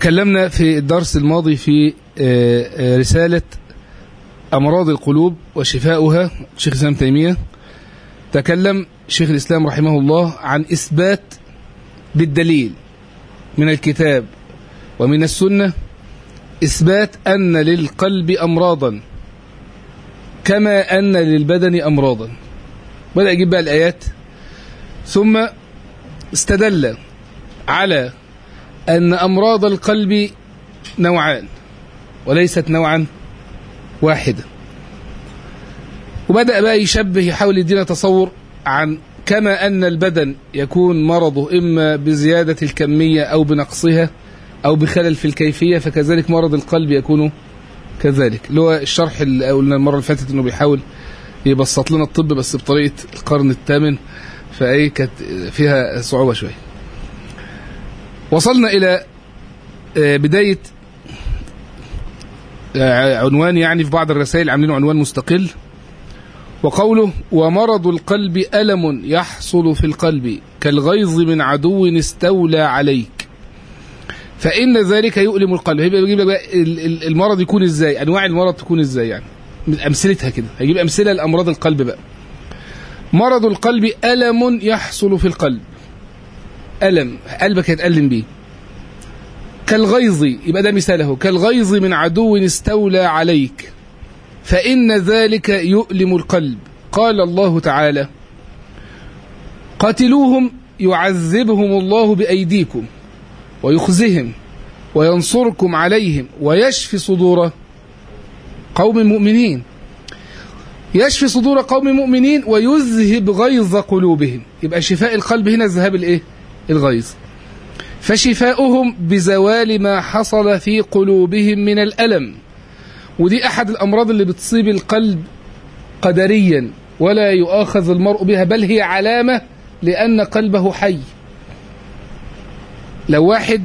تكلمنا في الدرس الماضي في رسالة أمراض القلوب وشفاؤها شيخ الإسلام تيمية تكلم شيخ الإسلام رحمه الله عن إثبات بالدليل من الكتاب ومن السنة إثبات أن للقلب أمراضا كما أن للبدن أمراضا بدأ يجيب بقى الآيات ثم استدل على أن أمراض القلب نوعان وليست نوعا واحدا وبدأ بقى يشبه يحاول يدينا تصور عن كما أن البدن يكون مرضه إما بزيادة الكمية أو بنقصها أو بخلل في الكيفية فكذلك مرض القلب يكون كذلك اللي هو الشرح اللي قلنا المرة اللي فاتت إنه بيحاول يبسط لنا الطب بس بطريقة القرن الثامن فأي كانت فيها صعوبة شوية وصلنا إلى بداية عنوان يعني في بعض الرسائل عاملين عنوان مستقل وقوله ومرض القلب ألم يحصل في القلب كالغيظ من عدو استولى عليك فإن ذلك يؤلم القلب هيبقى بيجيب لك المرض يكون ازاي أنواع المرض تكون ازاي يعني من أمثلتها كده هيجيب أمثلة لأمراض القلب بقى مرض القلب ألم يحصل في القلب ألم قلبك يتألم بيه كالغيظ يبقى ده مثاله كالغيظ من عدو استولى عليك فإن ذلك يؤلم القلب قال الله تعالى قاتلوهم يعذبهم الله بأيديكم ويخزهم وينصركم عليهم ويشفي صدور قوم مؤمنين يشفي صدور قوم مؤمنين ويذهب غيظ قلوبهم يبقى شفاء القلب هنا ذهاب الايه الغيظ فشفاؤهم بزوال ما حصل في قلوبهم من الألم ودي أحد الأمراض اللي بتصيب القلب قدريا ولا يؤاخذ المرء بها بل هي علامة لأن قلبه حي لو واحد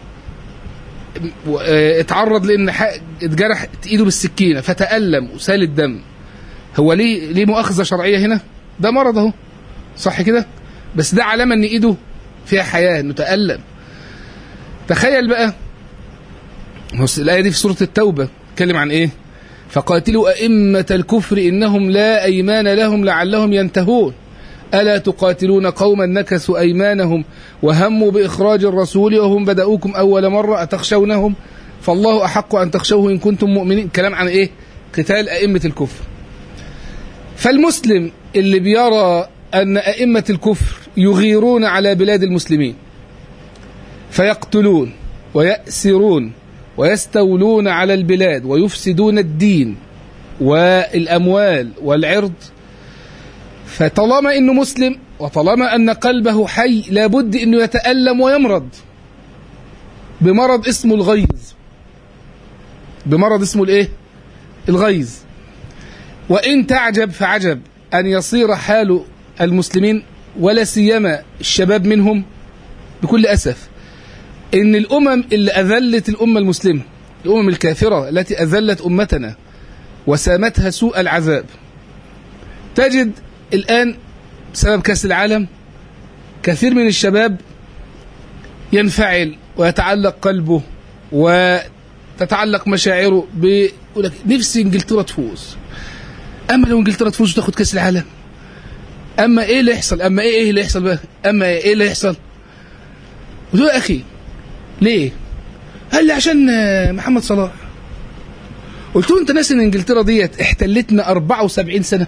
اتعرض لأن اتجرح ايده بالسكينة فتألم وسال الدم هو ليه ليه مؤاخذة شرعية هنا ده مرض اهو صح كده بس ده علامة ان ايده فيها حياة انه تألم تخيل بقى الآية دي في سورة التوبة تكلم عن ايه فقاتلوا أئمة الكفر إنهم لا أيمان لهم لعلهم ينتهون ألا تقاتلون قوما نكثوا أيمانهم وهموا بإخراج الرسول وهم بدأوكم أول مرة أتخشونهم فالله أحق أن تخشوه إن كنتم مؤمنين كلام عن إيه قتال أئمة الكفر فالمسلم اللي بيرى أن أئمة الكفر يغيرون على بلاد المسلمين فيقتلون ويأسرون ويستولون على البلاد ويفسدون الدين والأموال والعرض فطالما انه مسلم وطالما ان قلبه حي لابد انه يتألم ويمرض بمرض اسمه الغيظ بمرض اسمه الايه الغيظ وان تعجب فعجب ان يصير حال المسلمين ولا سيما الشباب منهم بكل اسف ان الامم اللي اذلت الامه المسلمه الامم الكافره التي اذلت امتنا وسامتها سوء العذاب تجد الآن بسبب كأس العالم كثير من الشباب ينفعل ويتعلق قلبه وتتعلق مشاعره بيقول لك نفسي انجلترا تفوز اما لو انجلترا تفوز وتاخد كاس العالم اما ايه اللي يحصل اما ايه ايه اللي يحصل بقى اما ايه اللي يحصل قلت له يا اخي ليه قال لي عشان محمد صلاح قلت له انت ناسي ان انجلترا ديت احتلتنا 74 سنه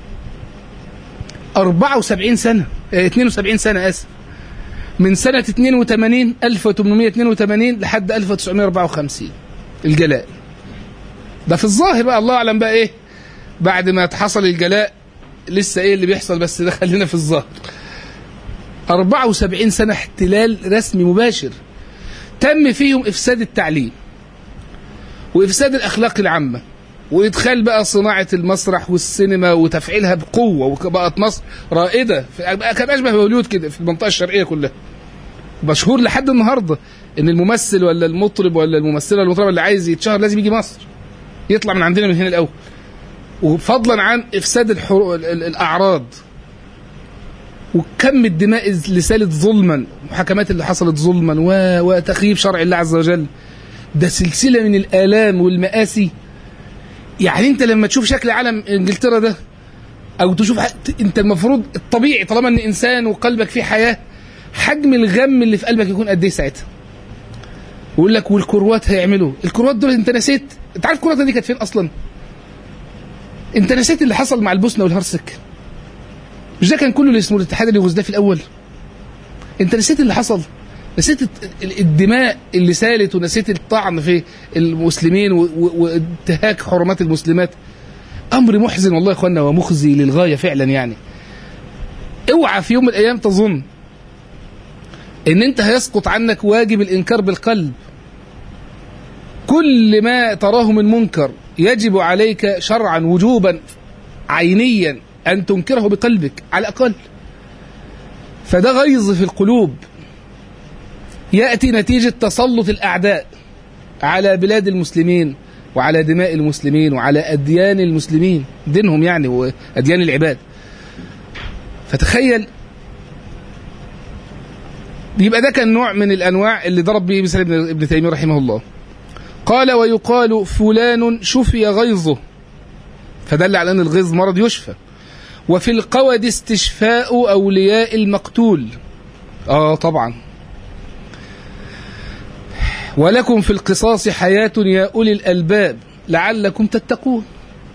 74 سنة 72 سنة آسف من سنة 82 1882 لحد 1954 الجلاء ده في الظاهر بقى الله أعلم بقى إيه بعد ما حصل الجلاء لسه إيه اللي بيحصل بس ده خلينا في الظاهر 74 سنة احتلال رسمي مباشر تم فيهم إفساد التعليم وإفساد الأخلاق العامة وادخال بقى صناعه المسرح والسينما وتفعيلها بقوه وبقت مصر رائده كان اشبه بهوليود كده في المنطقه الشرقيه كلها مشهور لحد النهارده ان الممثل ولا المطرب ولا الممثله المطربه اللي عايز يتشهر لازم يجي مصر يطلع من عندنا من هنا الاول وفضلا عن افساد الحرو... الاعراض وكم الدماء اللي سالت ظلما المحاكمات اللي حصلت ظلما و- وتخييب شرع الله عز وجل ده سلسلة من الآلام والمآسي يعني انت لما تشوف شكل علم انجلترا ده او تشوف ح- انت المفروض الطبيعي طالما ان انسان وقلبك فيه حياه حجم الغم اللي في قلبك يكون قد ايه ساعتها ويقول لك والكروات هيعملوا الكروات دول انت نسيت انت عارف كرواتها دي كانت فين اصلا انت نسيت اللي حصل مع البوسنه والهرسك مش ده كان كله اللي اسمه الاتحاد اليوغوسلافي الاول انت نسيت اللي حصل نسيت الت- ال- الدماء اللي سالت ونسيت الطعن في المسلمين و- و- وانتهاك حرمات المسلمات امر محزن والله يا اخوانا ومخزي للغايه فعلا يعني اوعى في يوم من الايام تظن ان انت هيسقط عنك واجب الانكار بالقلب كل ما تراه من منكر يجب عليك شرعا وجوبا عينيا ان تنكره بقلبك على الاقل فده غيظ في القلوب ياتي نتيجه تسلط الاعداء على بلاد المسلمين وعلى دماء المسلمين وعلى اديان المسلمين دينهم يعني واديان العباد فتخيل يبقى ده كان نوع من الانواع اللي ضرب به مثل ابن ابن تيميه رحمه الله قال ويقال فلان شفي غيظه فدل على ان الغيظ مرض يشفى وفي القود استشفاء اولياء المقتول اه طبعا ولكم في القصاص حياة يا أولي الألباب لعلكم تتقون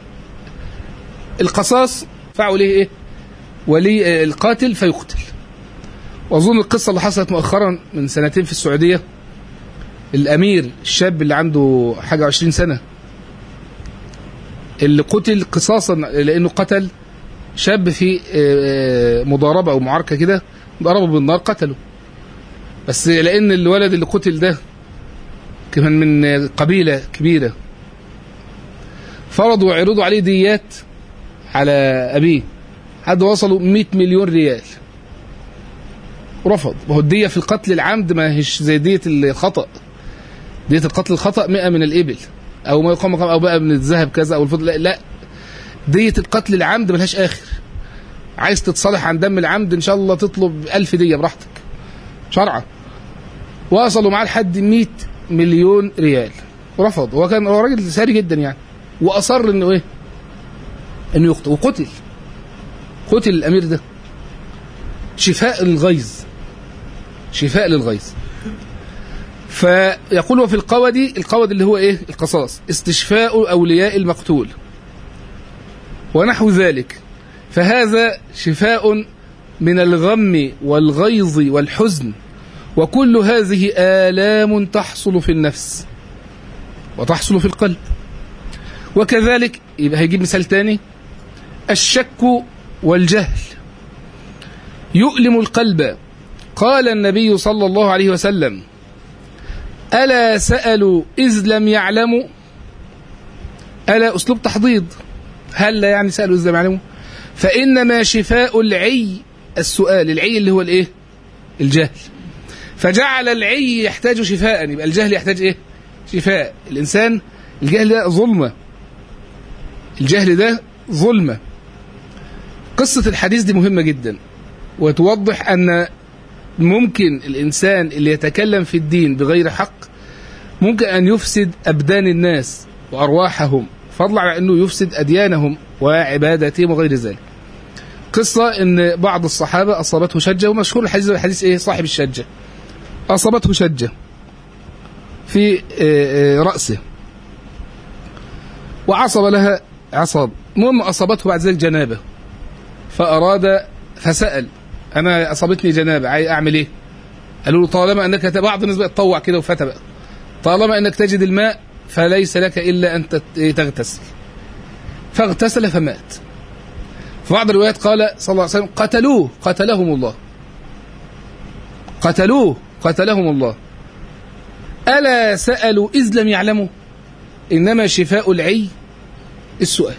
القصاص فعوا ليه إيه ولي آه، القاتل فيقتل وأظن القصة اللي حصلت مؤخرا من سنتين في السعودية الأمير الشاب اللي عنده حاجة عشرين سنة اللي قتل قصاصا لأنه قتل شاب في آه، مضاربة أو معركة كده ضربه بالنار قتله بس لأن الولد اللي قتل ده كمان من قبيلة كبيرة فرضوا وعرضوا عليه ديات على أبيه حد وصلوا 100 مليون ريال رفض وهو الدية في القتل العمد ما هيش زي دية الخطأ دية القتل الخطأ 100 من الإبل أو ما يقام مقام أو بقى من الذهب كذا أو الفضل لا, لا دية القتل العمد ملهاش آخر عايز تتصالح عن دم العمد إن شاء الله تطلب ألف دية براحتك شرعا وصلوا معاه لحد 100 مليون ريال رفض هو كان هو راجل ساري جدا يعني واصر انه ايه انه يقتل وقتل قتل الامير ده شفاء للغيظ شفاء للغيظ فيقول وفي القود القود اللي هو ايه القصاص استشفاء اولياء المقتول ونحو ذلك فهذا شفاء من الغم والغيظ والحزن وكل هذه آلام تحصل في النفس وتحصل في القلب وكذلك يبقى هيجيب مثال تاني الشك والجهل يؤلم القلب قال النبي صلى الله عليه وسلم ألا سألوا إذ لم يعلموا ألا أسلوب تحضيض هل لا يعني سألوا إذ لم يعلموا فإنما شفاء العي السؤال العي اللي هو الإيه الجهل فجعل العي يحتاج شفاء يبقى الجهل يحتاج ايه شفاء الانسان الجهل ده ظلمه الجهل ده ظلمه قصه الحديث دي مهمه جدا وتوضح ان ممكن الانسان اللي يتكلم في الدين بغير حق ممكن ان يفسد ابدان الناس وارواحهم فضلا عن انه يفسد اديانهم وعباداتهم وغير ذلك قصه ان بعض الصحابه اصابته شجه ومشهور الحديث الحديث ايه صاحب الشجه أصابته شجة في رأسه وعصب لها عصاب المهم أصابته بعد ذلك جنابة فأراد فسأل أنا أصابتني جنابة عايز أعمل إيه قالوا له طالما أنك بعض الناس بقى تطوع كده وفتى بقى طالما أنك تجد الماء فليس لك إلا أن تغتسل فاغتسل فمات في بعض الروايات قال صلى الله عليه وسلم قتلوه قتلهم الله قتلوه قتلهم الله ألا سألوا إذ لم يعلموا إنما شفاء العي السؤال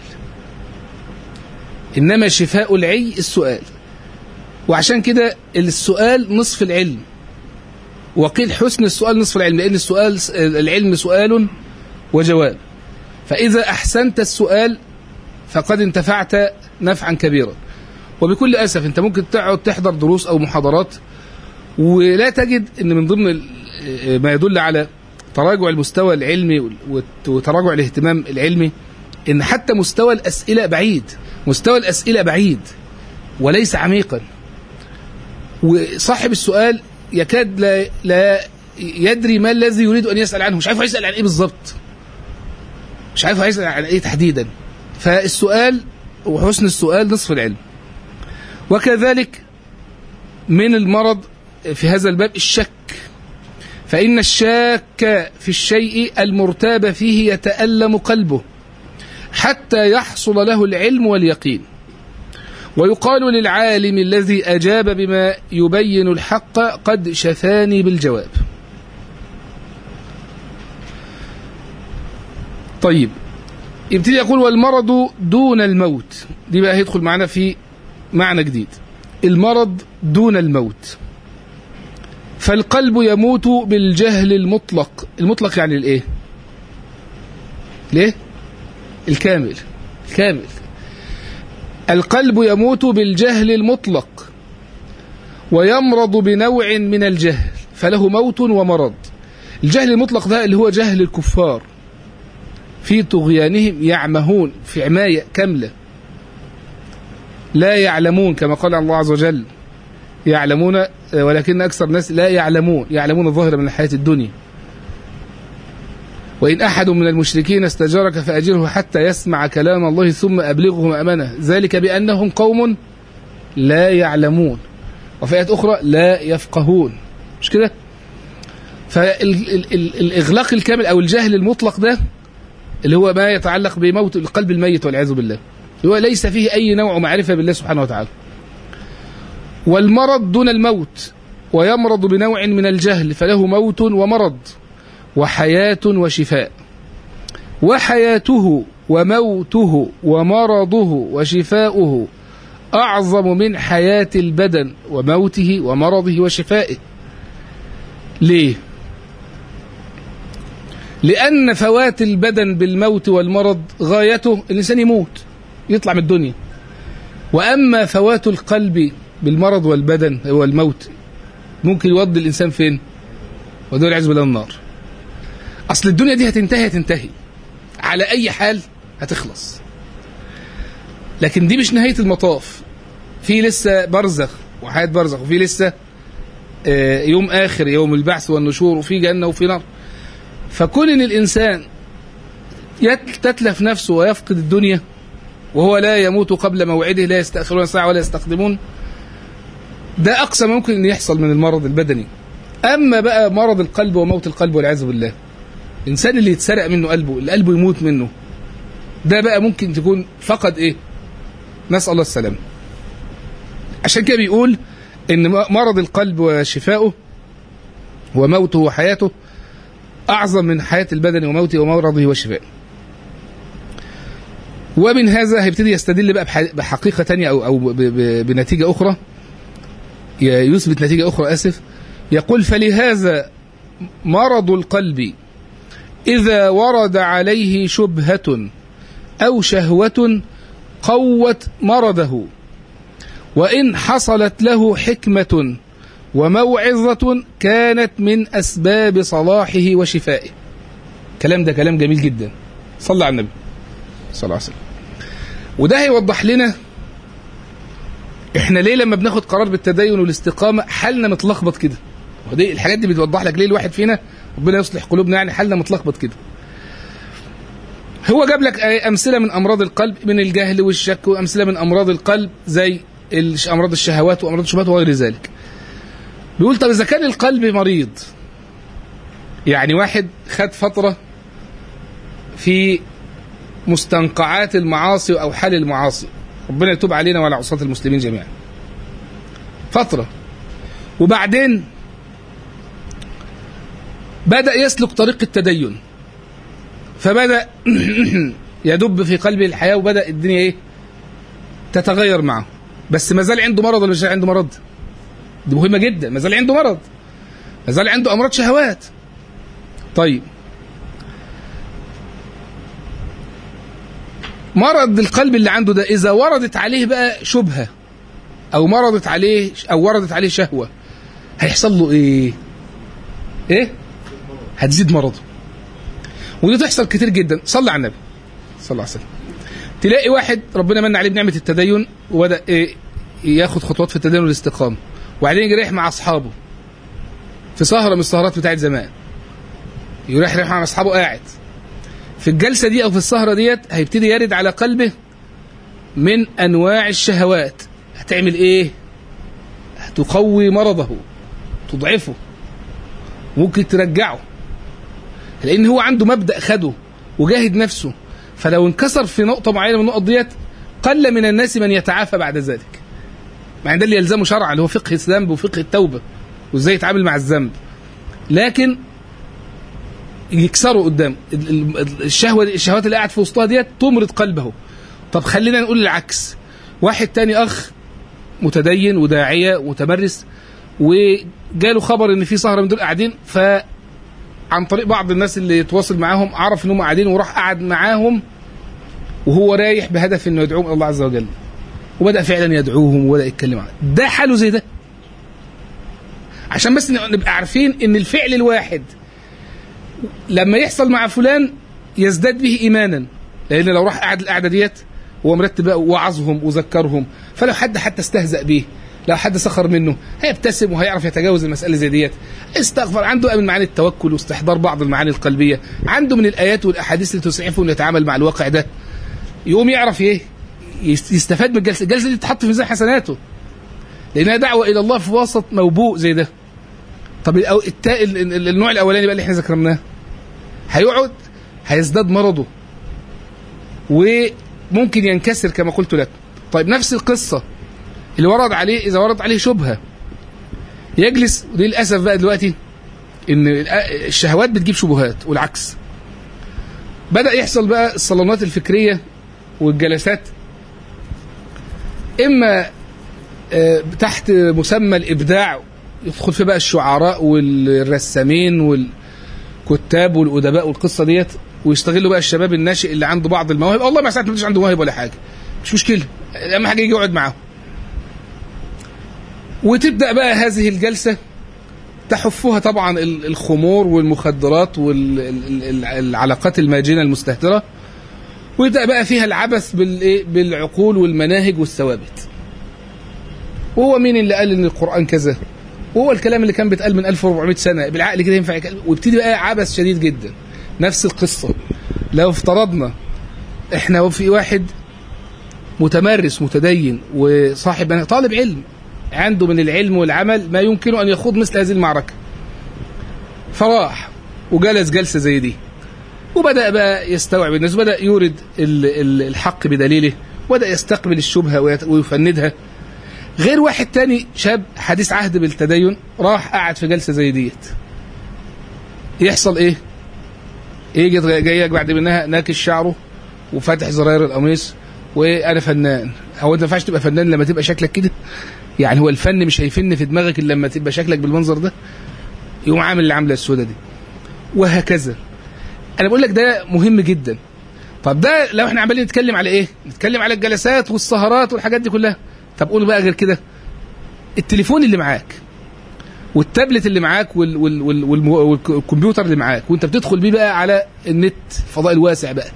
إنما شفاء العي السؤال وعشان كده السؤال نصف العلم وقيل حسن السؤال نصف العلم لأن السؤال العلم سؤال وجواب فإذا أحسنت السؤال فقد انتفعت نفعا كبيرا وبكل اسف انت ممكن تقعد تحضر دروس او محاضرات ولا تجد ان من ضمن ال- ما يدل على تراجع المستوى العلمي وت- وتراجع الاهتمام العلمي ان حتى مستوى الاسئله بعيد مستوى الاسئله بعيد وليس عميقا وصاحب السؤال يكاد لا لا يدري ما الذي يريد ان يسال عنه مش عارف هيسال عن ايه بالظبط مش عارف هيسال عن ايه تحديدا فالسؤال وحسن السؤال نصف العلم وكذلك من المرض في هذا الباب الشك فإن الشاك في الشيء المرتاب فيه يتألم قلبه حتى يحصل له العلم واليقين ويقال للعالم الذي أجاب بما يبين الحق قد شفاني بالجواب طيب يبتدي يقول والمرض دون الموت دي بقى هيدخل معنا في معنى جديد المرض دون الموت فالقلب يموت بالجهل المطلق المطلق يعني الايه ليه الكامل الكامل القلب يموت بالجهل المطلق ويمرض بنوع من الجهل فله موت ومرض الجهل المطلق ده اللي هو جهل الكفار في طغيانهم يعمهون في عماية كاملة لا يعلمون كما قال الله عز وجل يعلمون ولكن أكثر الناس لا يعلمون يعلمون الظاهر من الحياة الدنيا وإن أحد من المشركين استجارك فأجره حتى يسمع كلام الله ثم أبلغه مأمنه ذلك بأنهم قوم لا يعلمون وفي آيات أخرى لا يفقهون مش كده فالإغلاق الكامل أو الجهل المطلق ده اللي هو ما يتعلق بموت القلب الميت والعياذ بالله هو ليس فيه أي نوع معرفة بالله سبحانه وتعالى والمرض دون الموت ويمرض بنوع من الجهل فله موت ومرض وحياة وشفاء وحياته وموته ومرضه وشفاؤه أعظم من حياة البدن وموته ومرضه وشفائه ليه؟ لأن فوات البدن بالموت والمرض غايته الإنسان يموت يطلع من الدنيا وأما فوات القلب بالمرض والبدن هو الموت ممكن يودي الإنسان فين؟ ودول العياذ بالله النار أصل الدنيا دي هتنتهي هتنتهي على أي حال هتخلص لكن دي مش نهاية المطاف في لسه برزخ وحياة برزخ وفي لسه يوم آخر يوم البعث والنشور وفي جنة وفي نار فكون ان الانسان تتلف نفسه ويفقد الدنيا وهو لا يموت قبل موعده لا يستأخرون ساعة ولا يستقدمون ده أقصى ما ممكن أن يحصل من المرض البدني أما بقى مرض القلب وموت القلب والعياذ بالله الإنسان اللي يتسرق منه قلبه اللي قلبه يموت منه ده بقى ممكن تكون فقد إيه نسأل الله السلامة عشان كده بيقول إن مرض القلب وشفاؤه وموته وحياته أعظم من حياة البدن وموته ومرضه وشفائه ومن هذا هيبتدي يستدل بقى بحقيقة تانية أو, أو بنتيجة أخرى يثبت نتيجة أخرى آسف يقول فلهذا مرض القلب إذا ورد عليه شبهة أو شهوة قوت مرضه وإن حصلت له حكمة وموعظة كانت من أسباب صلاحه وشفائه كلام ده كلام جميل جدا صلى على النبي صلى الله عليه وسلم وده هيوضح لنا احنا ليه لما بناخد قرار بالتدين والاستقامة حالنا متلخبط كده ودي الحاجات دي بتوضح لك ليه الواحد فينا ربنا يصلح قلوبنا يعني حالنا متلخبط كده هو جاب لك أمثلة من أمراض القلب من الجهل والشك وأمثلة من أمراض القلب زي أمراض الشهوات وأمراض الشبهات وغير ذلك بيقول طب إذا كان القلب مريض يعني واحد خد فترة في مستنقعات المعاصي أو حال المعاصي ربنا يتوب علينا وعلى عصاة المسلمين جميعا فترة وبعدين بدأ يسلك طريق التدين فبدأ يدب في قلبه الحياة وبدأ الدنيا إيه تتغير معه بس ما زال عنده مرض ولا مش عنده مرض دي مهمة جدا ما زال عنده مرض ما زال عنده أمراض شهوات طيب مرض القلب اللي عنده ده إذا وردت عليه بقى شبهة او مرضت عليه او وردت عليه شهوه هيحصل له ايه ايه هتزيد مرضه ودي تحصل كتير جدا صلى على النبي صلى الله عليه وسلم تلاقي واحد ربنا من عليه بنعمه التدين وبدا إيه ياخد خطوات في التدين والاستقامه وبعدين يجي رايح مع اصحابه في سهره من السهرات بتاعت زمان يروح رايح مع اصحابه قاعد في الجلسه دي او في السهره ديت هيبتدي يرد على قلبه من انواع الشهوات هتعمل ايه هتقوي مرضه تضعفه ممكن ترجعه لان هو عنده مبدا خده وجاهد نفسه فلو انكسر في نقطه معينه من النقط ديت قل من الناس من يتعافى بعد ذلك مع ده اللي يلزمه شرعا اللي هو فقه الذنب وفقه التوبه وازاي يتعامل مع الذنب لكن يكسروا قدام ال- ال- الشهوه دي الشهوات اللي قاعد في وسطها ديت تمرض قلبه طب خلينا نقول العكس واحد تاني اخ متدين وداعيه ومتمرس وجاله خبر ان في سهره من دول قاعدين ف عن طريق بعض الناس اللي يتواصل معاهم عرف ان هم قاعدين وراح قعد معاهم وهو رايح بهدف انه يدعوهم الى الله عز وجل وبدا فعلا يدعوهم وبدا يتكلم عنهم ده حاله زي ده عشان بس نبقى عارفين ان الفعل الواحد لما يحصل مع فلان يزداد به ايمانا لان لو راح قعد القعده ديت هو مرتب بقى وعظهم وذكرهم فلو حد حتى استهزأ بيه لو حد سخر منه هيبتسم وهيعرف يتجاوز المسألة زي ديت استغفر عنده بقى من معاني التوكل واستحضار بعض المعاني القلبية عنده من الآيات والأحاديث اللي تسعفه انه يتعامل مع الواقع ده يقوم يعرف ايه يست- يستفاد من الجلسة الجلسة دي تحط في ميزان حسناته لأنها دعوة إلى الله في وسط موبوء زي ده طب الأو- التا... ال- ال- النوع الأولاني بقى اللي احنا ذكرناه هيقعد هيزداد مرضه وممكن ينكسر كما قلت لك طيب نفس القصة اللي ورد عليه إذا ورد عليه شبهة يجلس ودي للأسف بقى دلوقتي إن الشهوات بتجيب شبهات والعكس بدأ يحصل بقى الصالونات الفكرية والجلسات إما آه، تحت مسمى الإبداع يدخل فيه بقى الشعراء والرسامين والكتاب والأدباء والقصة ديت ويستغلوا بقى الشباب الناشئ اللي عنده بعض المواهب والله ما ساعات ما فيش عنده مواهب ولا حاجة مش مشكلة أهم حاجة يجي يقعد معاهم وتبدأ بقى هذه الجلسة تحفها طبعا ال- الخمور والمخدرات والعلاقات الماجنة المستهترة ويبدأ بقى فيها العبث بالإيه؟ بالعقول والمناهج والثوابت وهو مين اللي قال ان القرآن كذا وهو الكلام اللي كان بيتقال من 1400 سنة بالعقل كده ينفع يتقال ويبتدي بقى عبث شديد جدا نفس القصة لو افترضنا احنا في واحد متمرس متدين وصاحب طالب علم عنده من العلم والعمل ما يمكنه أن يخوض مثل هذه المعركة فراح وجلس جلسة زي دي وبدأ بقى يستوعب الناس وبدأ يورد ال- ال- الحق بدليله وبدأ يستقبل الشبهة ويت- ويفندها غير واحد تاني شاب حديث عهد بالتدين راح قعد في جلسة زي ديت يحصل ايه يجي جايك بعد منها ناكش شعره وفاتح زراير القميص وانا فنان هو انت ما ينفعش تبقى فنان لما تبقى شكلك كده يعني هو الفن مش هيفن في دماغك الا لما تبقى شكلك بالمنظر ده يقوم عامل العمله السوداء دي وهكذا انا بقول لك ده مهم جدا طب ده لو احنا عمالين نتكلم على ايه نتكلم على الجلسات والسهرات والحاجات دي كلها طب قول بقى غير كده التليفون اللي معاك والتابلت اللي معاك وال وال وال وال والكمبيوتر اللي معاك وانت بتدخل بيه بقى على النت الفضاء الواسع بقى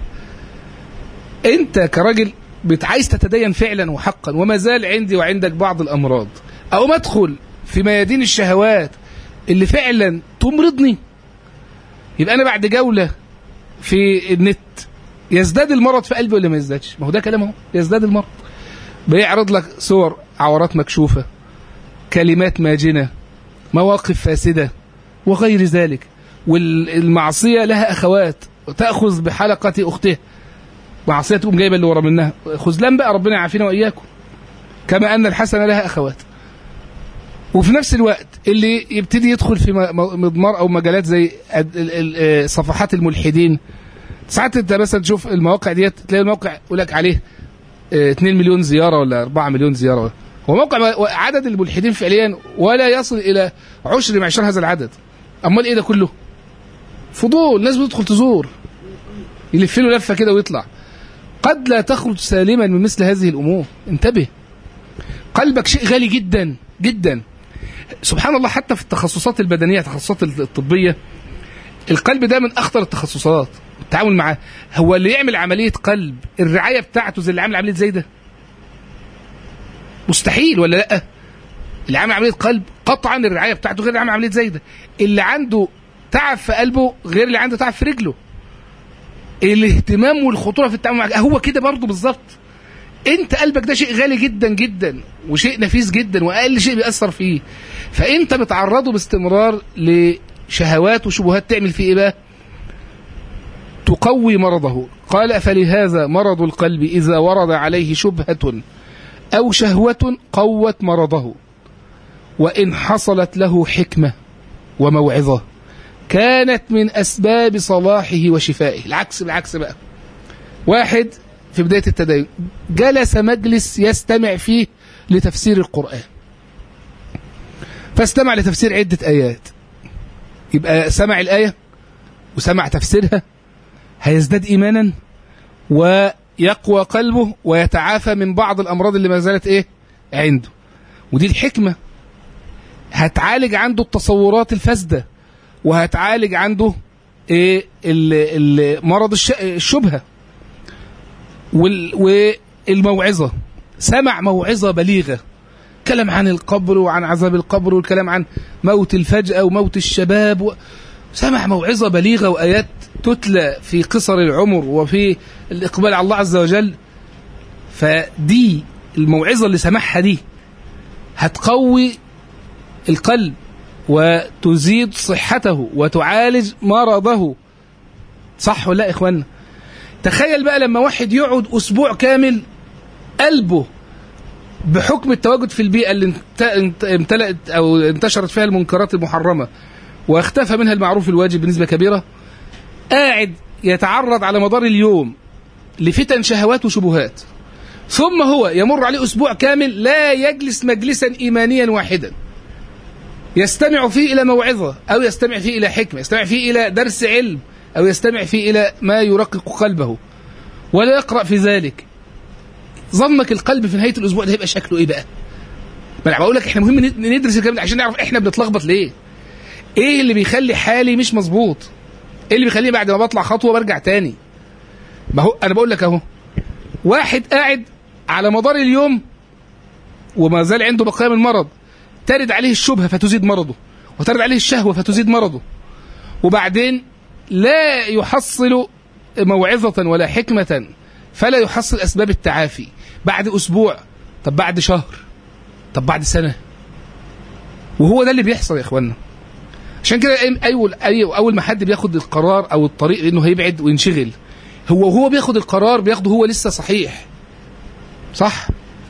انت كراجل بت- عايز تتدين فعلا وحقا وما زال عندي وعندك بعض الامراض او ما ادخل في ميادين الشهوات اللي فعلا تمرضني يبقى انا بعد جوله في النت يزداد المرض في قلبي ولا ما يزدادش ما هو ده كلام اهو يزداد المرض بيعرض لك صور عورات مكشوفه كلمات ماجنه مواقف فاسده وغير ذلك والمعصيه لها اخوات تاخذ بحلقه اختها معصيه تقوم جايبه اللي ورا منها خذلان بقى ربنا يعافينا واياكم كما ان الحسنه لها اخوات وفي نفس الوقت اللي يبتدي يدخل في م- م- مضمار او مجالات زي ال- ال- ال- آه، صفحات الملحدين ساعات انت مثلا تشوف المواقع ديت تلاقي الموقع يقول لك عليه آه، 2 مليون زياره ولا 4 مليون زياره هو موقع ما- عدد الملحدين فعليا ولا يصل الى عشر معشر هذا العدد امال ايه ده كله فضول الناس بتدخل تزور يلف له لفه كده ويطلع قد لا تخرج سالما من مثل هذه الامور انتبه قلبك شيء غالي جدا جدا سبحان الله حتى في التخصصات البدنيه التخصصات الطبيه القلب ده من اخطر التخصصات التعامل معاه هو اللي يعمل عمليه قلب الرعايه بتاعته زي اللي عامل عمليه زي ده مستحيل ولا لا اللي عامل عمليه قلب قطعا الرعايه بتاعته غير اللي عامل عمليه زي ده اللي عنده تعب في قلبه غير اللي عنده تعب في رجله الاهتمام والخطوره في التعامل معك هو كده برضه بالظبط انت قلبك ده شيء غالي جدا جدا وشيء نفيس جدا واقل شيء بيأثر فيه فانت بتعرضه باستمرار لشهوات وشبهات تعمل فيه ايه بقى تقوي مرضه قال فلهذا مرض القلب اذا ورد عليه شبهه او شهوه قوت مرضه وان حصلت له حكمه وموعظه كانت من اسباب صلاحه وشفائه العكس بالعكس بقى واحد في بداية التدين جلس مجلس يستمع فيه لتفسير القرآن فاستمع لتفسير عدة آيات يبقى سمع الآية وسمع تفسيرها هيزداد إيمانا ويقوى قلبه ويتعافى من بعض الأمراض اللي ما زالت إيه عنده ودي الحكمة هتعالج عنده التصورات الفاسدة وهتعالج عنده إيه مرض الشبهه والموعظة سمع موعظة بليغة كلام عن القبر وعن عذاب القبر والكلام عن موت الفجأة وموت الشباب و... سمع موعظة بليغة وآيات تتلى في قصر العمر وفي الإقبال على الله عز وجل فدي الموعظة اللي سمعها دي هتقوي القلب وتزيد صحته وتعالج مرضه صح ولا لا يا إخوانا تخيل بقى لما واحد يقعد اسبوع كامل قلبه بحكم التواجد في البيئه اللي امتلأت او انتشرت فيها المنكرات المحرمه واختفى منها المعروف الواجب بنسبه كبيره قاعد يتعرض على مدار اليوم لفتن شهوات وشبهات ثم هو يمر عليه اسبوع كامل لا يجلس مجلسا ايمانيا واحدا يستمع فيه الى موعظه او يستمع فيه الى حكمه يستمع فيه الى درس علم أو يستمع فيه إلى ما يرقق قلبه ولا يقرأ في ذلك ظنك القلب في نهاية الأسبوع ده هيبقى شكله إيه بقى؟ ما أنا بقول لك إحنا مهم ندرس الكلام ده عشان نعرف إحنا بنتلخبط ليه؟ إيه اللي بيخلي حالي مش مظبوط؟ إيه اللي بيخليني بعد ما بطلع خطوة برجع تاني؟ ما هو أنا بقول لك أهو واحد قاعد على مدار اليوم وما زال عنده بقايا من المرض ترد عليه الشبهة فتزيد مرضه وترد عليه الشهوة فتزيد مرضه وبعدين لا يحصل موعظة ولا حكمة فلا يحصل أسباب التعافي بعد أسبوع طب بعد شهر طب بعد سنة وهو ده اللي بيحصل يا إخوانا عشان كده أول أول ما حد بياخد القرار أو الطريق إنه هيبعد وينشغل هو وهو بياخد القرار بياخده هو لسه صحيح صح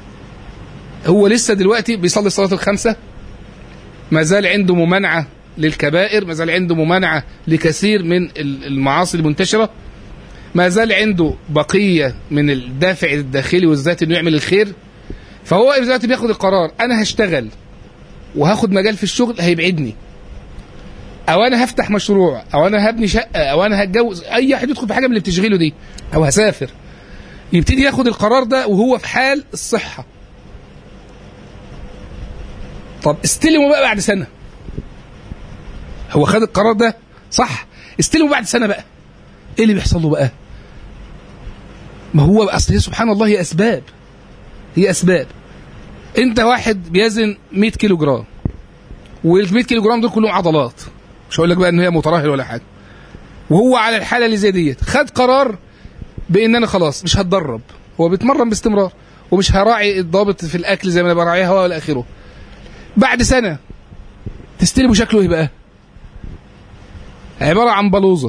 هو لسه دلوقتي بيصلي الصلاة الخمسة ما زال عنده ممانعة للكبائر ما زال عنده ممانعة لكثير من المعاصي المنتشرة ما زال عنده بقية من الدافع الداخلي والذات انه يعمل الخير فهو دلوقتي بياخد القرار انا هشتغل وهاخد مجال في الشغل هيبعدني او انا هفتح مشروع او انا هبني شقه او انا هتجوز اي حد يدخل في حاجه من اللي بتشغله دي او هسافر يبتدي ياخد القرار ده وهو في حال الصحه طب استلمه بقى بعد سنه هو خد القرار ده صح استلمه بعد سنه بقى ايه اللي بيحصل له بقى ما هو اصل هي سبحان الله هي اسباب هي اسباب انت واحد بيزن 100 كيلو جرام وال 100 كيلو جرام دول كلهم عضلات مش هقول لك بقى ان هي مترهل ولا حاجه وهو على الحاله اللي زي ديت خد قرار بان انا خلاص مش هتدرب هو بيتمرن باستمرار ومش هراعي الضابط في الاكل زي ما انا براعيها ولا اخره بعد سنه تستلمه شكله ايه بقى عباره عن بلوزه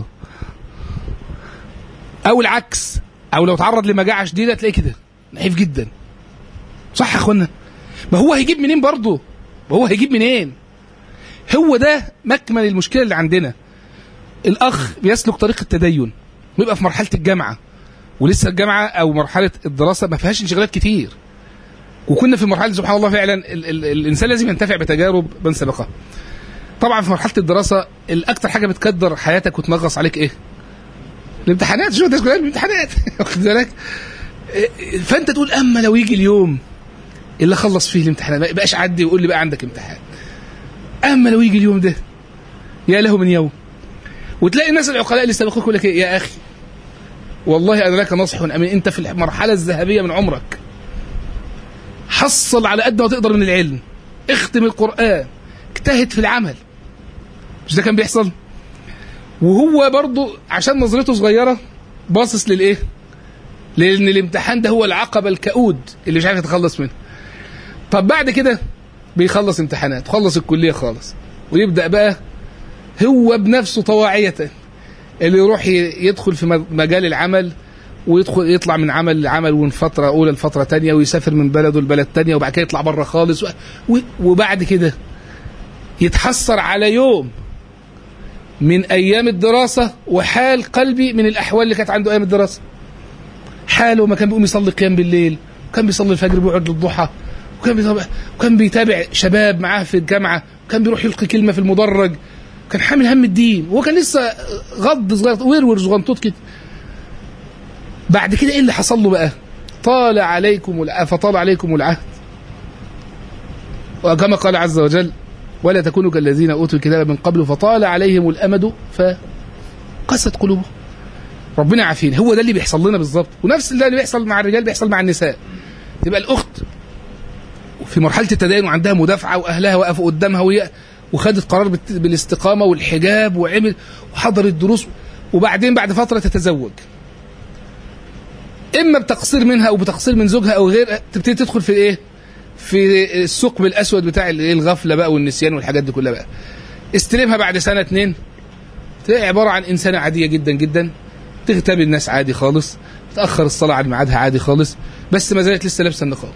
او العكس او لو تعرض لمجاعه شديده تلاقيه كده نحيف جدا صح يا اخوانا ما هو هيجيب منين برضه ما هو هيجيب منين هو ده مكمن المشكله اللي عندنا الاخ بيسلك طريق التدين ويبقى في مرحله الجامعه ولسه الجامعه او مرحله الدراسه ما فيهاش انشغالات كتير وكنا في مرحله سبحان الله فعلا ال ال الانسان لازم ينتفع بتجارب من سبقه طبعا في مرحله الدراسه الاكثر حاجه بتكدر حياتك وتنغص عليك ايه الامتحانات شو الناس كلها الامتحانات واخد بالك فانت تقول اما لو يجي اليوم اللي خلص فيه الامتحانات ما يبقاش عدي ويقول لي بقى عندك امتحان اما لو يجي اليوم ده يا له من يوم وتلاقي الناس العقلاء اللي سبقوك يقول لك إيه؟ يا اخي والله انا لك نصح امين انت في المرحله الذهبيه من عمرك حصل على قد ما تقدر من العلم اختم القران اجتهد في العمل مش ده كان بيحصل وهو برضه عشان نظرته صغيره باصص للايه لان الامتحان ده هو العقبه الكؤود اللي مش عارف يتخلص منه طب بعد كده بيخلص امتحانات خلص الكليه خالص ويبدا بقى هو بنفسه طواعيه اللي يروح يدخل في مجال العمل ويدخل يطلع من عمل لعمل ومن فتره اولى لفتره تانية ويسافر من بلده لبلد تانية وبعد كده يطلع بره خالص و... وبعد كده يتحسر على يوم من ايام الدراسه وحال قلبي من الاحوال اللي كانت عنده ايام الدراسه حاله ما كان بيقوم يصلي قيام بالليل وكان بيصلي الفجر بيقعد للضحى وكان بيتابع وكان بيتابع شباب معاه في الجامعه وكان بيروح يلقي كلمه في المدرج كان حامل هم الدين وهو كان لسه غض صغير ورور صغنطوط كده بعد كده ايه اللي حصل له بقى طال عليكم العهد فطال عليكم العهد وكما قال عز وجل ولا تكونوا كالذين اوتوا الكتاب من قبل فطال عليهم الامد فقست قلوبهم ربنا عافين هو ده اللي بيحصل لنا بالظبط ونفس اللي بيحصل مع الرجال بيحصل مع النساء تبقى الاخت في مرحله التدين وعندها مدافعه واهلها وقفوا قدامها وهي وخدت قرار بالاستقامه والحجاب وعمل وحضرت دروس وبعدين بعد فتره تتزوج اما بتقصير منها او بتقصير من زوجها او غيرها تبتدي تدخل في ايه في الثقب الاسود بتاع الغفله بقى والنسيان والحاجات دي كلها بقى استلمها بعد سنه اتنين تلاقي عباره عن انسانه عاديه جدا جدا تغتاب الناس عادي خالص تاخر الصلاه عن ميعادها عادي خالص بس ما زالت لسه لابسه النقاب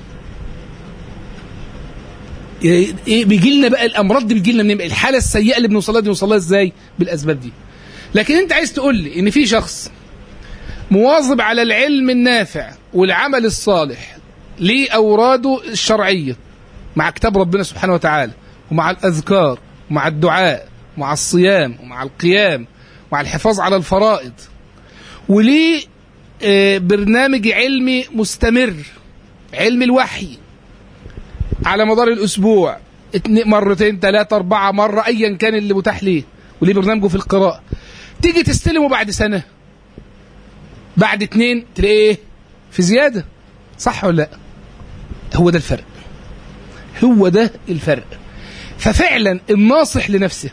ايه بيجي لنا بقى الامراض دي بيجي لنا منين الحاله السيئه اللي بنوصلها دي بنوصلها ازاي بالاسباب دي لكن انت عايز تقول لي ان في شخص مواظب على العلم النافع والعمل الصالح لأوراده الشرعية مع كتاب ربنا سبحانه وتعالى ومع الأذكار ومع الدعاء ومع الصيام ومع القيام ومع الحفاظ على الفرائض وليه برنامج علمي مستمر علم الوحي على مدار الأسبوع مرتين ثلاثة أربعة مرة أيا كان اللي متاح ليه وليه برنامجه في القراءة تيجي تستلمه بعد سنة بعد اتنين تلاقيه ايه في زيادة صح ولا لا هو ده الفرق هو ده الفرق ففعلا الناصح لنفسه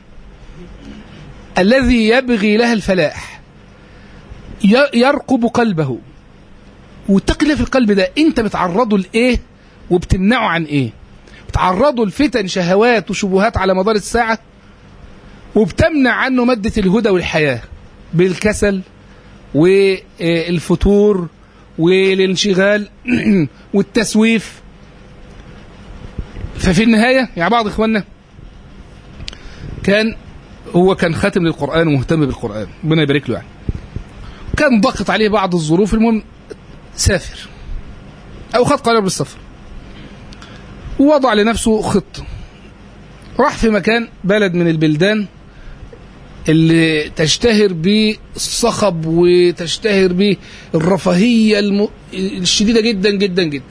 الذي يبغي لها الفلاح يرقب قلبه وتقي في القلب ده انت بتعرضه لايه وبتمنعه عن ايه بتعرضه لفتن شهوات وشبهات على مدار الساعة وبتمنع عنه مادة الهدى والحياة بالكسل والفتور والانشغال والتسويف ففي النهاية يعني بعض إخواننا كان هو كان خاتم للقرآن ومهتم بالقرآن ربنا يبارك له يعني كان ضغط عليه بعض الظروف المهم سافر أو خد قرار بالسفر ووضع لنفسه خطة راح في مكان بلد من البلدان اللي تشتهر بالصخب وتشتهر بالرفاهية الم... الشديدة جدا جدا جدا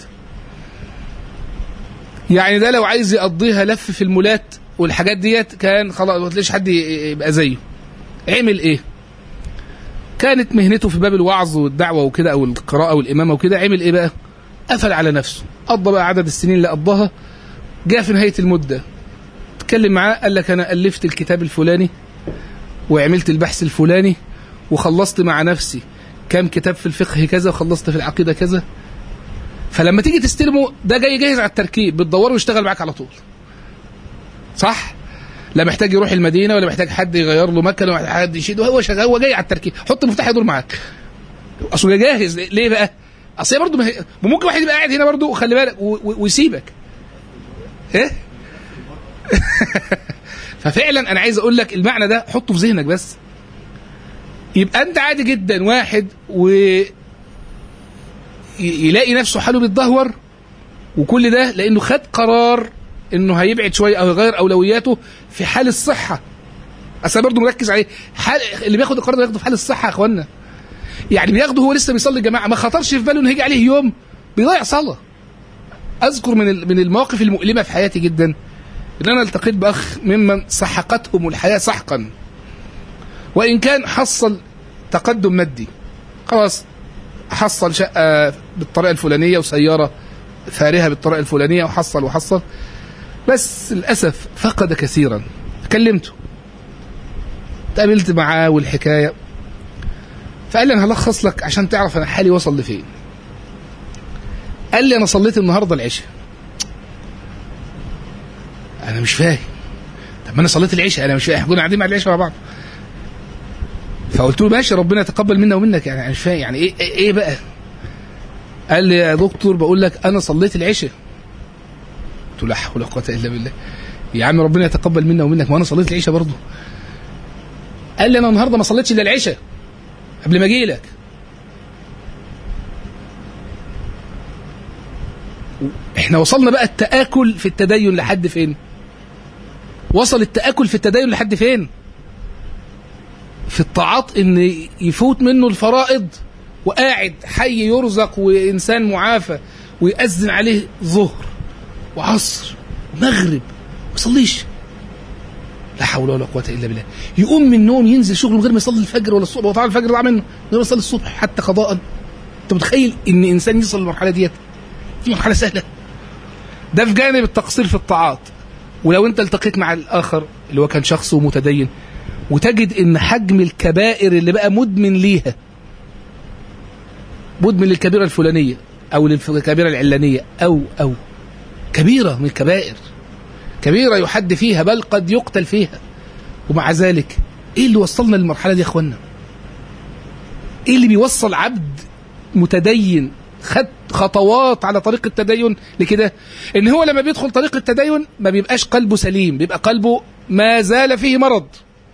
يعني ده لو عايز يقضيها لف في المولات والحاجات ديت كان خلاص ما تلاقيش حد يبقى زيه عمل ايه كانت مهنته في باب الوعظ والدعوه وكده او القراءه والامامه وكده عمل ايه بقى قفل على نفسه قضى بقى عدد السنين اللي قضاها جاء في نهايه المده اتكلم معاه قال لك انا الفت الكتاب الفلاني وعملت البحث الفلاني وخلصت مع نفسي كام كتاب في الفقه كذا وخلصت في العقيده كذا فلما تيجي تستلمه ده جاي جاهز على التركيب بتدوره ويشتغل معاك على طول صح لا محتاج يروح المدينه ولا محتاج حد يغير له مكنه ولا حد يشيل هو شغال هو جاي على التركيب حط المفتاح يدور معاك اصل جاهز ليه بقى اصل هي برضه مه... ممكن واحد يبقى قاعد هنا برضه خلي بالك و... و... ويسيبك ايه ففعلا انا عايز اقول لك المعنى ده حطه في ذهنك بس يبقى انت عادي جدا واحد و يلاقي نفسه حاله بيتدهور وكل ده لانه خد قرار انه هيبعد شويه او يغير اولوياته في حال الصحه اصل برضه مركز عليه حال اللي بياخد القرار ده بياخده في حال الصحه يا اخوانا يعني بياخده هو لسه بيصلي الجماعه ما خطرش في باله انه هيجي عليه يوم بيضيع صلاه اذكر من ال- من المواقف المؤلمه في حياتي جدا ان انا التقيت باخ ممن سحقتهم الحياه سحقا وان كان حصل تقدم مادي خلاص حصل شقه بالطريقه الفلانيه وسياره فارهه بالطريقه الفلانيه وحصل وحصل بس للاسف فقد كثيرا كلمته تقابلت معاه والحكايه فقال لي انا هلخص لك عشان تعرف انا حالي وصل لفين قال لي انا صليت النهارده العشاء انا مش فاهم طب ما انا صليت العشاء انا مش فاهم احنا كنا قاعدين مع العشاء مع بعض فقلت له ماشي ربنا يتقبل منا ومنك يعني انا مش فاهم يعني ايه ايه إيه بقى قال لي يا دكتور بقول لك انا صليت العشاء قلت له لا حول ولا قوه الا بالله يا عم ربنا يتقبل منا ومنك ما انا صليت العشاء برضه قال لي انا النهارده ما صليتش الا العشاء قبل ما اجي لك احنا وصلنا بقى التآكل في التدين لحد فين وصل التآكل في التدين لحد فين في الطاعات ان يفوت منه الفرائض وقاعد حي يرزق وانسان معافى ويأذن عليه ظهر وعصر ومغرب ما يصليش لا حول ولا قوه الا بالله يقوم من النوم ينزل شغله من غير ما يصلي الفجر ولا الصبح وطبعا الفجر ضاع منه من غير ما يصلي الصبح حتى قضاء انت متخيل ان انسان يوصل للمرحله ديت دي مرحله سهله ده في جانب التقصير في الطاعات ولو انت التقيت مع الاخر اللي هو كان شخص متدين وتجد ان حجم الكبائر اللي بقى مدمن ليها مدمن للكبيره الفلانيه او للكبيره العلانيه او او كبيره من الكبائر كبيره يحد فيها بل قد يقتل فيها ومع ذلك ايه اللي وصلنا للمرحله دي يا اخوانا ايه اللي بيوصل عبد متدين خد خطوات على طريق التدين لكده ان هو لما بيدخل طريق التدين ما بيبقاش قلبه سليم بيبقى قلبه ما زال فيه مرض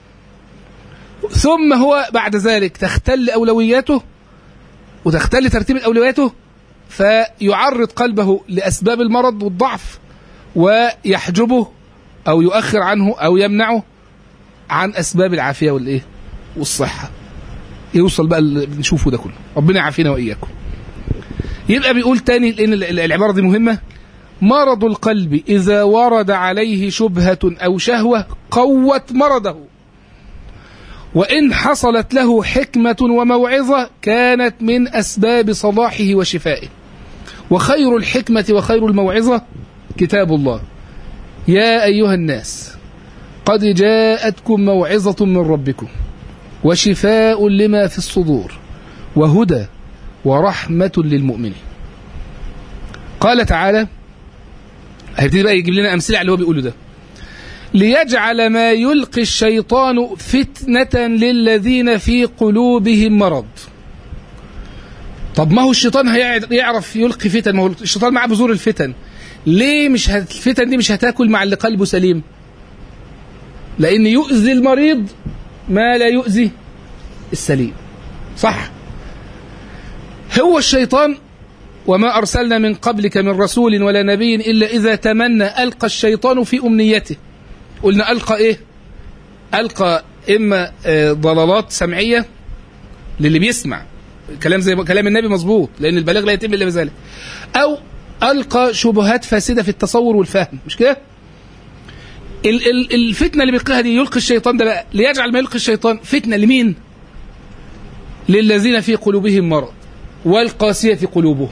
ثم هو بعد ذلك تختل اولوياته وتختل ترتيب اولوياته فيعرض قلبه لاسباب المرض والضعف ويحجبه او يؤخر عنه او يمنعه عن اسباب العافيه والايه والصحه يوصل بقى اللي بنشوفه ده كله ربنا يعافينا واياكم يبقى بيقول تاني لان العباره دي مهمه مرض القلب اذا ورد عليه شبهه او شهوه قوت مرضه وان حصلت له حكمه وموعظه كانت من اسباب صلاحه وشفائه وخير الحكمه وخير الموعظه كتاب الله يا ايها الناس قد جاءتكم موعظه من ربكم وشفاء لما في الصدور وهدى ورحمة للمؤمنين قال تعالى هيبتدي بقى يجيب لنا أمثلة على اللي هو بيقوله ده ليجعل ما يلقي الشيطان فتنة للذين في قلوبهم مرض طب ما هو الشيطان هيعرف يلقي فتن ما هو الشيطان معاه بذور الفتن ليه مش هت... الفتن دي مش هتاكل مع اللي قلبه سليم لأن يؤذي المريض ما لا يؤذي السليم صح هو الشيطان وما أرسلنا من قبلك من رسول ولا نبي إلا إذا تمنى ألقى الشيطان في أمنيته قلنا ألقى إيه ألقى إما ضلالات سمعية للي بيسمع كلام زي كلام النبي مظبوط لأن البلاغ لا يتم إلا بذلك أو ألقى شبهات فاسدة في التصور والفهم مش كده الفتنة اللي بيلقيها دي يلقي الشيطان ده بقى ليجعل ما يلقي الشيطان فتنة لمين للذين في قلوبهم مرض والقاسية قلوبهم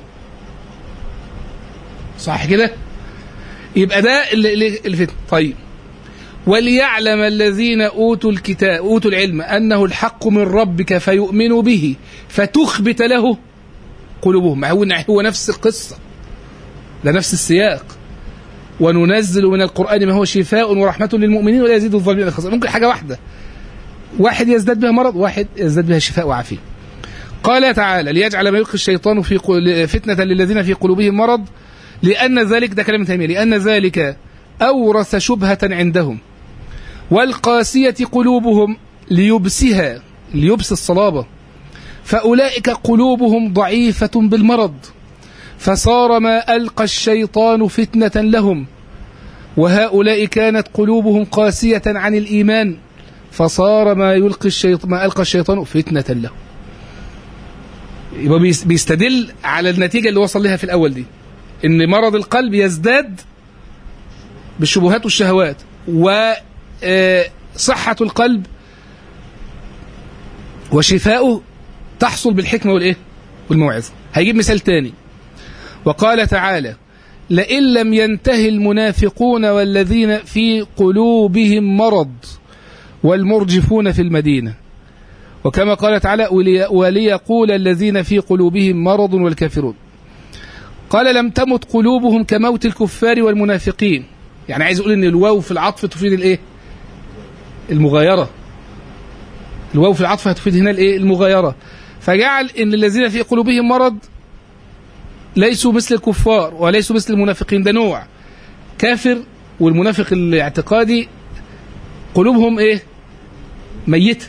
صح كده يبقى ده الفتنة طيب وليعلم الذين أوتوا الكتاب أوتوا العلم أنه الحق من ربك فيؤمنوا به فتخبت له قلوبهم هو هو نفس القصة ده نفس السياق وننزل من القرآن ما هو شفاء ورحمة للمؤمنين ولا يزيد الظالمين إلا خسارة ممكن حاجة واحدة واحد يزداد بها مرض واحد يزداد بها شفاء وعافية قال تعالى ليجعل ما يلقي الشيطان في فتنة للذين في قلوبهم مرض لأن ذلك ده كلام تيمية لأن ذلك أورث شبهة عندهم والقاسية قلوبهم ليبسها ليبس الصلابة فأولئك قلوبهم ضعيفة بالمرض فصار ما ألقى الشيطان فتنة لهم وهؤلاء كانت قلوبهم قاسية عن الإيمان فصار ما يلقي الشيطان ما ألقى الشيطان فتنة لهم يبقى بيستدل على النتيجة اللي وصل لها في الأول دي ان مرض القلب يزداد بالشبهات والشهوات وصحة القلب وشفاؤه تحصل بالحكمة والإيه؟ والموعظة هيجيب مثال تاني وقال تعالى لئن لم ينتهي المنافقون والذين في قلوبهم مرض والمرجفون في المدينة وكما قال تعالى ولي وليقول الذين في قلوبهم مرض والكافرون قال لم تمت قلوبهم كموت الكفار والمنافقين يعني عايز يقول ان الواو في العطف تفيد الايه المغايره الواو في العطف هتفيد هنا الايه المغايره فجعل ان الذين في قلوبهم مرض ليسوا مثل الكفار وليسوا مثل المنافقين ده نوع كافر والمنافق الاعتقادي قلوبهم ايه ميته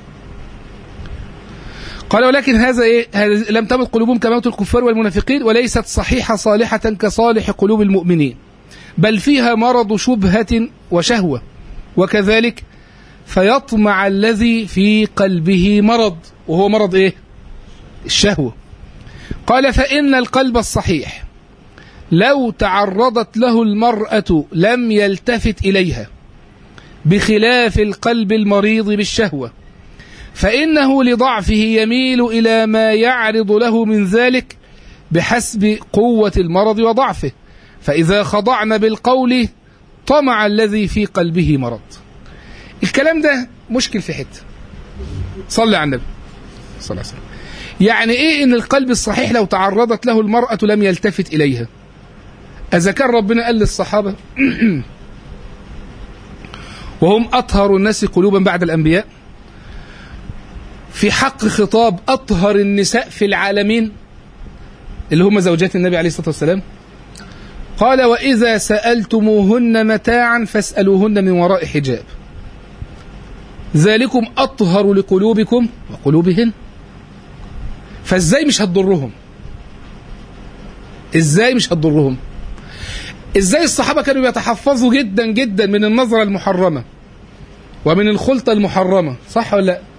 قال ولكن هذا ايه هذا لم تمت قلوبهم كموت الكفار والمنافقين وليست صحيحه صالحه كصالح قلوب المؤمنين بل فيها مرض شبهه وشهوه وكذلك فيطمع الذي في قلبه مرض وهو مرض ايه الشهوه قال فان القلب الصحيح لو تعرضت له المراه لم يلتفت اليها بخلاف القلب المريض بالشهوه فانه لضعفه يميل الى ما يعرض له من ذلك بحسب قوه المرض وضعفه فاذا خضعن بالقول طمع الذي في قلبه مرض الكلام ده مشكل في حته صلي على النبي صلى الله عليه وسلم يعني ايه ان القلب الصحيح لو تعرضت له المراه لم يلتفت اليها اذا كان ربنا قال للصحابه وهم اطهر الناس قلوبا بعد الانبياء في حق خطاب اطهر النساء في العالمين اللي هم زوجات النبي عليه الصلاه والسلام قال واذا سالتموهن متاعا فاسالوهن من وراء حجاب ذلكم اطهر لقلوبكم وقلوبهن فازاي مش هتضرهم ازاي مش هتضرهم ازاي الصحابه كانوا بيتحفظوا جدا جدا من النظره المحرمه ومن الخلطه المحرمه صح ولا لا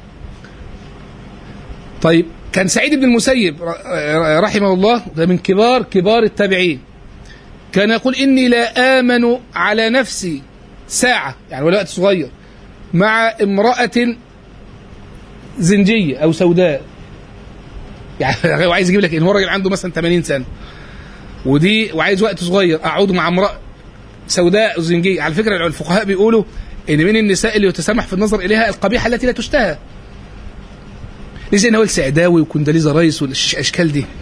طيب كان سعيد بن المسيب رحمه الله ده من كبار كبار التابعين كان يقول اني لا امن على نفسي ساعه يعني ولا وقت صغير مع امراه زنجيه او سوداء يعني هو عايز يجيب لك ان هو راجل عنده مثلا 80 سنه ودي وعايز وقت صغير اقعد مع امراه سوداء زنجيه على فكره الفقهاء بيقولوا ان من النساء اللي يتسامح في النظر اليها القبيحه التي لا تشتهى ليه زي نوال سعداوي وكنداليزا رايس والاشكال دي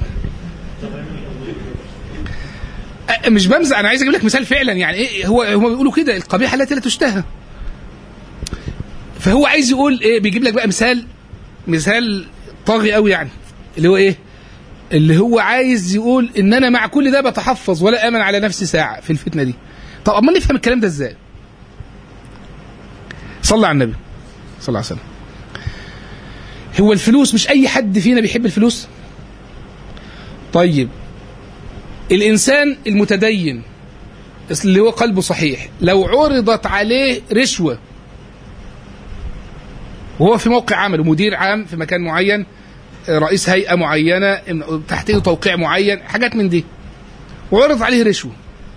مش بمزح انا عايز اجيب لك مثال فعلا يعني ايه هو هم بيقولوا كده القبيحه التي لا تشتهى فهو عايز يقول ايه بيجيب لك بقى مثال مثال طاغي قوي يعني اللي هو ايه اللي هو عايز يقول ان انا مع كل ده بتحفظ ولا امن على نفسي ساعه في الفتنه دي طب اما نفهم الكلام ده ازاي صلى على النبي صلى الله عليه وسلم هو الفلوس مش اي حد فينا بيحب الفلوس طيب الانسان المتدين اللي هو قلبه صحيح لو عرضت عليه رشوه وهو في موقع عمل ومدير عام في مكان معين رئيس هيئه معينه تحته توقيع معين حاجات من دي وعرض عليه رشوه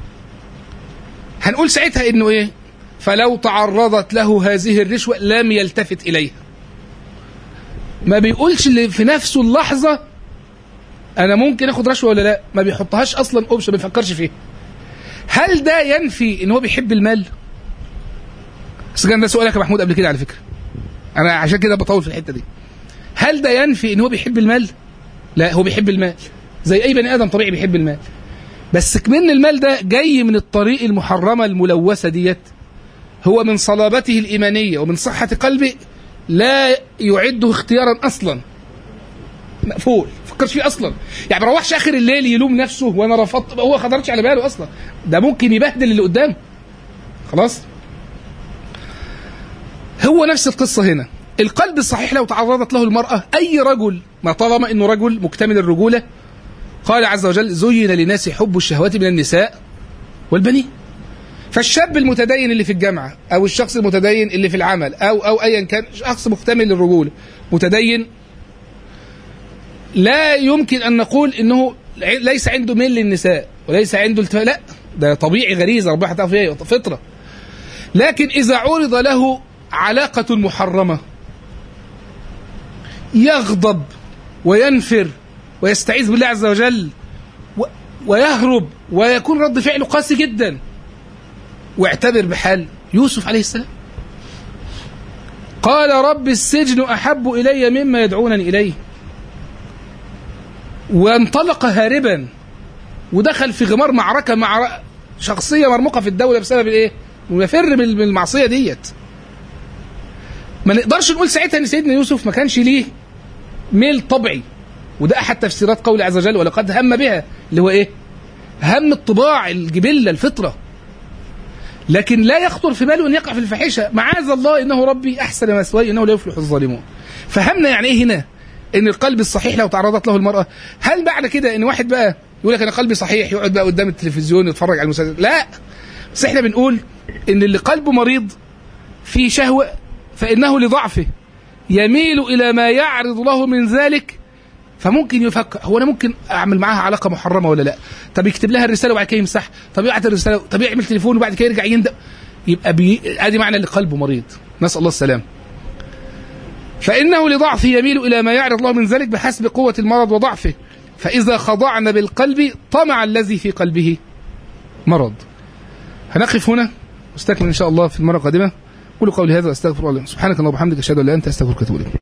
هنقول ساعتها انه ايه فلو تعرضت له هذه الرشوه لم يلتفت اليها ما بيقولش اللي في نفسه اللحظه انا ممكن اخد رشوه ولا لا ما بيحطهاش اصلا اوبشن ما بيفكرش فيها هل ده ينفي ان هو بيحب المال بس كان ده سؤالك يا محمود قبل كده على فكره انا عشان كده بطول في الحته دي هل ده ينفي ان هو بيحب المال لا هو بيحب المال زي اي بني ادم طبيعي بيحب المال بس كمان المال ده جاي من الطريق المحرمه الملوثه ديت هو من صلابته الايمانيه ومن صحه قلبه لا يعده اختيارا اصلا مقفول فكرش فيه اصلا يعني ما روحش اخر الليل يلوم نفسه وانا رفضت هو خطرش على باله اصلا ده ممكن يبهدل اللي قدامه خلاص هو نفس القصه هنا القلب الصحيح لو تعرضت له المراه اي رجل ما طالما انه رجل مكتمل الرجوله قال عز وجل زين للناس حب الشهوات من النساء والبنين فالشاب المتدين اللي في الجامعه او الشخص المتدين اللي في العمل او او ايا كان شخص مكتمل للرجوله متدين لا يمكن ان نقول انه ليس عنده ميل للنساء وليس عنده التفات لا ده طبيعي غريزه ربنا حطها فيها فطره لكن اذا عرض له علاقه محرمه يغضب وينفر ويستعيذ بالله عز وجل و- ويهرب ويكون رد فعله قاسي جدا واعتبر بحال يوسف عليه السلام قال رب السجن احب الي مما يدعونني اليه وانطلق هاربا ودخل في غمار معركه مع شخصيه مرموقه في الدوله بسبب الايه؟ ويفر من من المعصيه ديت. ما نقدرش نقول ساعتها ان سيدنا يوسف ما كانش ليه ميل طبعي وده احد تفسيرات قوله عز وجل ولقد هم بها اللي هو ايه؟ هم الطباع الجبله الفطره لكن لا يخطر في باله ان يقع في الفاحشه معاذ الله انه ربي احسن مثواي انه لا يفلح الظالمون فهمنا يعني ايه هنا ان القلب الصحيح لو تعرضت له المراه هل بعد كده ان واحد بقى يقول لك انا قلبي صحيح يقعد بقى قدام التلفزيون يتفرج على المسلسل لا بس احنا بنقول ان اللي قلبه مريض في شهوه فانه لضعفه يميل الى ما يعرض له من ذلك فممكن يفكر هو انا ممكن اعمل معاها علاقه محرمه ولا لا طب يكتب لها الرساله وبعد كده يمسحها طب يبعت الرساله طب يعمل تليفون وبعد كده يرجع يندم يبقى بي... ادي معنى اللي قلبه مريض نسال الله السلام فانه لضعفه يميل الى ما يعرض له من ذلك بحسب قوه المرض وضعفه فاذا خضعنا بالقلب طمع الذي في قلبه مرض هنقف هنا واستكمل ان شاء الله في المره القادمه قولوا قولي هذا واستغفر الله سبحانك اللهم وبحمدك اشهد ان لا اله الا انت استغفرك واتوب اليك